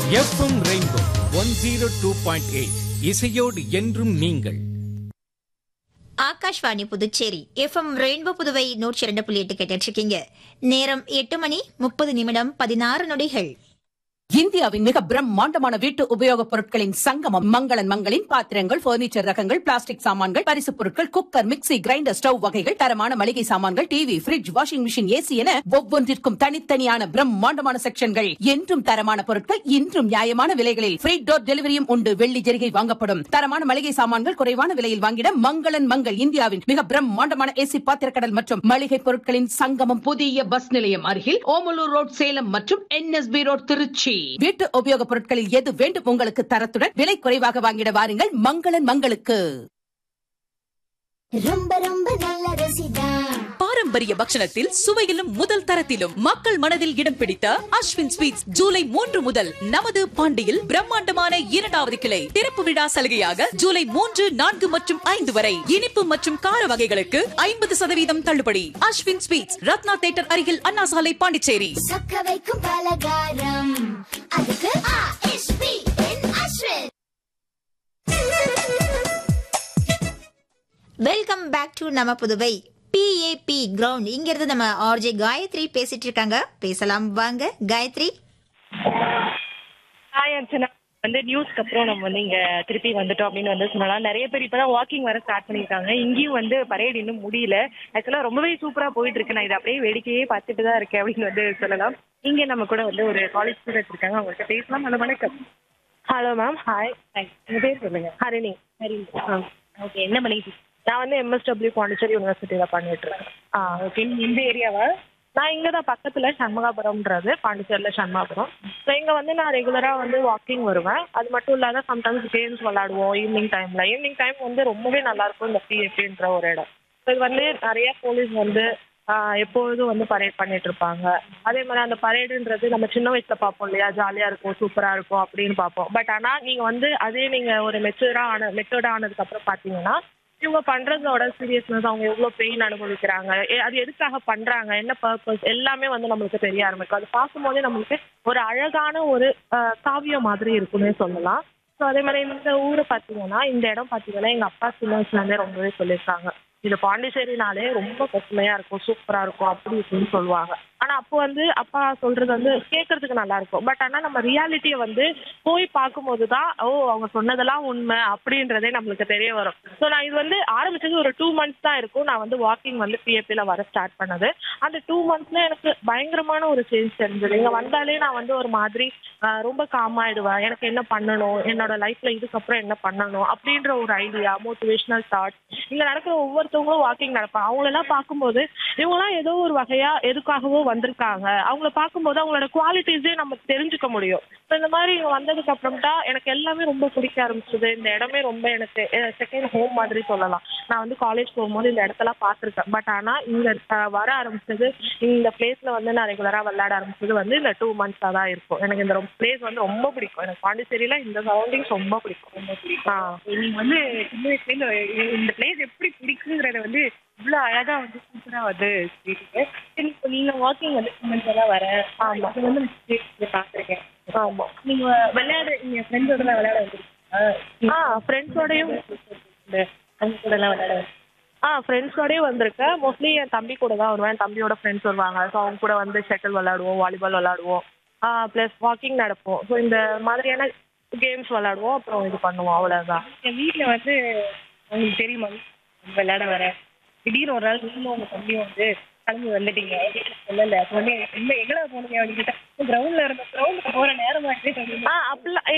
FM rainbow one zero two point eight இசையோடு என்றும் நீங்கள் ஆகாஷ்வாணி புதுச்சேரி எஃப்எம் ரெயின்போ புதுவை நூற்றி இரண்டு புள்ளி எட்டு கேட்டுட்டு இருக்கீங்க நேரம் எட்டு மணி முப்பது நிமிடம் பதினாறு நொடிகள் இந்தியாவின் மிக பிரம்மாண்டமான வீட்டு உபயோகப் பொருட்களின் சங்கமம் மங்களன் மங்களின் பாத்திரங்கள் பர்னிச்சர் ரகங்கள் பிளாஸ்டிக் சாமான்கள் பரிசுப் பொருட்கள் குக்கர் மிக்ஸி கிரைண்டர் ஸ்டவ் வகைகள் தரமான மளிகை சாமான்கள் TV fridge washing machine A C என ஒவ்வொன்றிற்கும் தனித்தனியான பிரம்மாண்டமான செக்ஷன்கள் என்றும் தரமான பொருட்கள் இன்றும் நியாயமான விலைகளில் ஃப்ரீ டோர் டெலிவரியும் உண்டு வெள்ளி ஜெரிகை வாங்கப்படும் தரமான மளிகை சாமான்கள் குறைவான விலையில் வாங்கிட மங்களன் மங்கள் இந்தியாவின் மிக பிரம்மாண்டமான ஏசி பாத்திரக்கடல் மற்றும் மளிகை பொருட்களின் சங்கமம் புதிய பஸ் நிலையம் அருகில் ஓமலூர் ரோட் சேலம் மற்றும் என்எஸ்பி ரோட் திருச்சி வீட்டு உபயோகப் பொருட்களில் எது வேண்டும் உங்களுக்கு தரத்துடன் விலை குறைவாக வாங்கிட வாருங்கள் மங்களன் மங்களுக்கு ரொம்ப ரொம்ப நல்ல ருசிதா பாரம்பரிய பக்ஷணத்தில் சுவையிலும் முதல் தரத்திலும் மக்கள் மனதில் இடம் பிடித்த அஸ்வின் ஸ்வீட்ஸ் ஜூலை மூன்று முதல் நமது பாண்டியில் பிரம்மாண்டமான இரண்டாவது கிளை திறப்பு விழா சலுகையாக ஜூலை மூன்று நான்கு மற்றும் ஐந்து வரை இனிப்பு மற்றும் கார வகைகளுக்கு ஐம்பது சதவீதம் தள்ளுபடி அஸ்வின் ஸ்வீட்ஸ் ரத்னா தேட்டர் அருகில் அண்ணா சாலை பாண்டிச்சேரி சொக்க வைக்கும் பலகாரம் அதுக்கு ஆ.எஸ்.பி. என் அஸ்வின் வெல்கம் பேக் டு நம்ம புதுவை பிஏபி கிரவுண்ட் இங்கிருந்து நம்ம ஆர்ஜே காயத்ரி பேசிட்டு இருக்காங்க பேசலாம் வாங்க காயத்ரி ஹாய் அர்ச்சனா வந்து நியூஸ்க்கு அப்புறம் நம்ம வந்து இங்க திருப்பி வந்துட்டோம் அப்படின்னு வந்து சொல்லலாம் நிறைய பேர் இப்பதான் வாக்கிங் வர ஸ்டார்ட் பண்ணிருக்காங்க இங்கேயும் வந்து பரேட் இன்னும் முடியல ஆக்சுவலா ரொம்பவே சூப்பரா போயிட்டு இருக்கு நான் இதை அப்படியே வேடிக்கையே பார்த்துட்டு தான் இருக்கேன் அப்படின்னு வந்து சொல்லலாம் இங்க நம்ம கூட வந்து ஒரு காலேஜ் ஸ்டூடெண்ட் இருக்காங்க அவங்கள்ட்ட பேசலாம் ஹலோ வணக்கம் ஹலோ மேம் ஹாய் உங்க பேர் சொல்லுங்க ஹரிணி ஹரிணி ஆ ஓகே என்ன பண்ணிட்டு நான் வந்து எம்எஸ்டபிள்யூ பாண்டிச்சேரி யூனிவர்சிட்டியில பண்ணிட்டு இருக்கேன் ஆ ஓகே நீங்க இந்த ஏரியாவா நான் இங்கே தான் பக்கத்தில் சண்முகாபுரம்ன்றது பாண்டிச்சேரியில் சண்முகாபுரம் ஸோ இங்கே வந்து நான் ரெகுலராக வந்து வாக்கிங் வருவேன் அது மட்டும் இல்லாத சம்டைம்ஸ் கேம்ஸ் விளாடுவோம் ஈவினிங் டைமில் ஈவினிங் டைம் வந்து ரொம்பவே நல்லாயிருக்கும் இந்த பிஎஃப்ன்ற ஒரு இடம் ஸோ இது வந்து நிறைய போலீஸ் வந்து ஆஹ், எப்பொழுதும் வந்து பரேட் பண்ணிட்டு இருப்பாங்க அதே மாதிரி அந்த பரேடுன்றது நம்ம சின்ன வயசுல பார்ப்போம் இல்லையா ஜாலியா இருக்கும் சூப்பரா இருக்கும் அப்படின்னு பார்ப்போம் பட் ஆனா நீங்க வந்து அதே நீங்க ஒரு மெச்சூரா ஆன மெச்சூர்டா ஆனதுக்கு அப்புறம் பாத்தீங்கன்னா இவங்க பண்றதோட சீரியஸ்னஸ் அவங்க எவ்வளவு பெயின் அனுபவிக்கிறாங்க எ- அது எதுக்காக பண்றாங்க என்ன பர்பஸ் எல்லாமே வந்து நம்மளுக்கு தெரிய ஆரம்பிக்கும் அது பார்க்கும்போதே நம்மளுக்கு ஒரு அழகான ஒரு ஆஹ், காவியம் மாதிரி இருக்குன்னே சொல்லலாம் ஸோ அதே மாதிரி இந்த ஊரை பார்த்தீங்கன்னா இந்த இடம் பார்த்தீங்கன்னா எங்க அப்பா சின்ன வயசுல இருந்தே ரொம்பவே சொல்லியிருக்காங்க இது பாண்டிச்சேரினாலே ரொம்ப பசுமையா இருக்கும் சூப்பரா இருக்கும் அப்படி இப்படின்னு சொல்லுவாங்க ஆனா அப்போ வந்து அப்பா சொல்றது வந்து கேட்கறதுக்கு நல்லா இருக்கும் பட் ஆனா நம்ம ரியாலிட்டியை வந்து போய் பார்க்கும்போது தான் ஓ அவங்க சொன்னதெல்லாம் உண்மை அப்படின்றதே நம்மளுக்கு தெரிய வரும் ஸோ நான் இது வந்து ஆரம்பிச்சது ஒரு டூ மந்த்ஸ் தான் இருக்கும் நான் வந்து வாக்கிங் வந்து பிஎப்பியில் வர ஸ்டார்ட் பண்ணது அந்த டூ மந்த்ஸ்ல எனக்கு பயங்கரமான ஒரு சேஞ்ச் தெரிஞ்சது இங்க வந்தாலே நான் வந்து ஒரு மாதிரி ஆஹ், ரொம்ப காம் ஆயிடுவேன் எனக்கு என்ன பண்ணணும் என்னோட லைஃப்ல இதுக்கப்புறம் என்ன பண்ணணும் அப்படின்ற ஒரு ஐடியா மோட்டிவேஷனல் தாட் இங்க நடக்கிற ஒவ்வொருத்தவங்களும் வாக்கிங் நடப்பாங்க அவங்களெல்லாம் பார்க்கும்போது இவங்கெல்லாம் ஏதோ ஒரு வகையா எதுக்காகவோ வந்திருக்காங்க அவங்கள பார்க்கும்போது அவங்களோட குவாலிட்டிஸே நம்ம தெரிஞ்சுக்க முடியும் ஸோ இந்த மாதிரி இங்க வந்ததுக்கு அப்புறம்டா எனக்கு எல்லாமே ரொம்ப பிடிக்க ஆரம்பிச்சது இந்த இடமே ரொம்ப எனக்கு செகண்ட் ஹோம் மாதிரி சொல்லலாம் நான் வந்து காலேஜ் போகும்போது இந்த இடத்தெல்லாம் பார்த்துருக்கேன் பட் ஆனா இங்க அஹ், வர ஆரம்பிச்சது இந்த பிளேஸ்ல வந்து நான் ரெகுலரா விளையாட ஆரம்பிச்சது வந்து இந்த டூ மந்த்ஸா தான் இருக்கும் எனக்கு இந்த பிளேஸ் வந்து ரொம்ப பிடிக்கும் எனக்கு பாண்டிச்சேரியில இந்த சரௌண்டிங்ஸ் ரொம்ப பிடிக்கும் ரொம்ப பிடிக்கும் ஆ நீங்க வந்து சின்ன வயசுல இந்த இந்த பிளேஸ் எப்படி பிடிக்குங்கிறத வந்து இவ்வளோ அழகா வந்து சூப்பரா வந்து சொல்லிட்டீங்க சரி இப்போ நீங்க வாக்கிங் வந்து சிமெண்ட்ஸ் எல்லாம் வர ஆமா. இது வந்து நான் பார்த்துருக்கேன் ஆமா நீங்க விளையாட நீங்க ஃப்ரெண்ட்ஸோட எல்லாம் விளையாட வந்துருக்கீங்களா ஆ ஃப்ரெண்ட்ஸோடையும் இந்த அவங்க கூட எல்லாம் விளையாட வந்து- ஆ ஃப்ரெண்ட்ஸோடய வந்திருக்கேன் மோஸ்ட்லி என் தம்பி கூட தான் வருவேன் என் தம்பியோட ஃப்ரெண்ட்ஸ் வருவாங்க ஸோ அவங்க கூட வந்து ஷட்டில் விளாடுவோம் வாலிபால் விளாடுவோம் ப்ளஸ் வாக்கிங் நடப்போம் ஸோ இந்த மாதிரியான கேம்ஸ் விளாடுவோம் அப்புறம் இது பண்ணுவோம் அவ்வளோதான் என் வீட்ல வந்து உங்களுக்கு தெரியுமா விளையாட வர திடீர்னு ஒரு நாள் நீங்களும் உங்க தம்பியும் வந்து கிளம்பி வந்துட்டீங்க வீட்டுல சொல்லல அப்ப வந்து எங்க எங்களை போனீங்க அப்படின்னு கேட்டா கிரவுண்ட்ல இருந்த கிரவுண்டுக்கு போற நேரம் ஆ அப்படிலாம்